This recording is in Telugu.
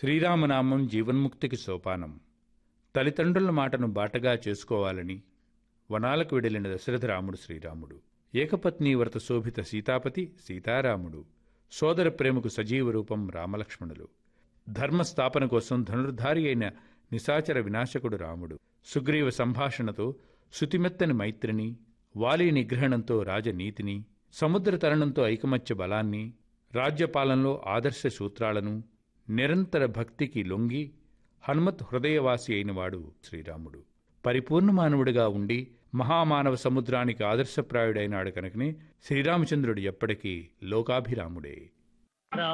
శ్రీరామనామం జీవన్ముక్తికి సోపానం తల్లిదండ్రుల మాటను బాటగా చేసుకోవాలని వనాలకు వెడలిన దశరథరాముడు శ్రీరాముడు ఏకపత్ని వ్రత శోభిత సీతాపతి సీతారాముడు సోదర ప్రేమకు సజీవ రూపం రామలక్ష్మణులు ధర్మస్థాపన కోసం ధనుర్ధారి అయిన నిశాచర వినాశకుడు రాముడు సుగ్రీవ సంభాషణతో శుతిమెత్తని మైత్రిని వాలి నిగ్రహణంతో రాజనీతిని సముద్ర తరణంతో ఐకమత్య బలాన్ని రాజ్యపాలనలో ఆదర్శ సూత్రాలను నిరంతర భక్తికి లొంగి హనుమత్ హృదయవాసి అయినవాడు శ్రీరాముడు పరిపూర్ణ మానవుడిగా ఉండి మహామానవ సముద్రానికి ఆదర్శప్రాయుడైనాడు కనుకనే శ్రీరామచంద్రుడు ఎప్పటికీ లోకాభిరాముడే